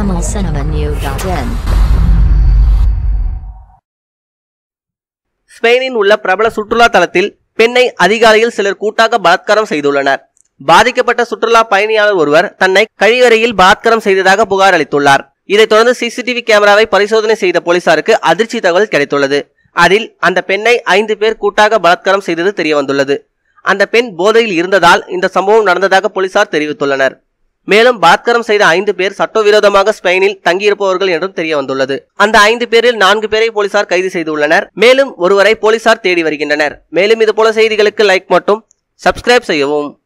tamilcinemanew.in ஸ்பெயினில் உள்ள பிரபல சுற்றுலா தலத்தில் பெண்ணை அதிகாலையில் சிலர் கூட்டாக பலாத்காரம் செய்துள்ளனர் பாதிக்கப்பட்ட சுற்றுலா பயணியாளர் ஒருவர் தன்னை கழிவறையில் பலாத்காரம் செய்ததாக புகார் அளித்துள்ளார் இதைத் தொடர்ந்து சிசிடிவி கேமராவை பரிசோதனை செய்த போலீசாருக்கு அதிர்ச்சி தகவல் கிடைத்துள்ளது அதில் அந்த பெண்ணை ஐந்து பேர் கூட்டாக பலாத்காரம் செய்தது தெரியவந்துள்ளது அந்த பெண் போதையில் இருந்ததால் இந்த சம்பவம் நடந்ததாக போலீசார் தெரிவித்துள்ளனர் மேலும் பலாத்காரம் செய்த ஐந்து பேர் சட்டவிரோதமாக ஸ்பெயினில் தங்கியிருப்பவர்கள் என்றும் தெரிய வந்துள்ளது அந்த ஐந்து பேரில் நான்கு பேரை போலீசார் கைது செய்துள்ளனர் மேலும் ஒருவரை போலீசார் தேடி வருகின்றனர் மேலும் இதுபோல செய்திகளுக்கு லைக் மற்றும் சப்ஸ்கிரைப் செய்யவும்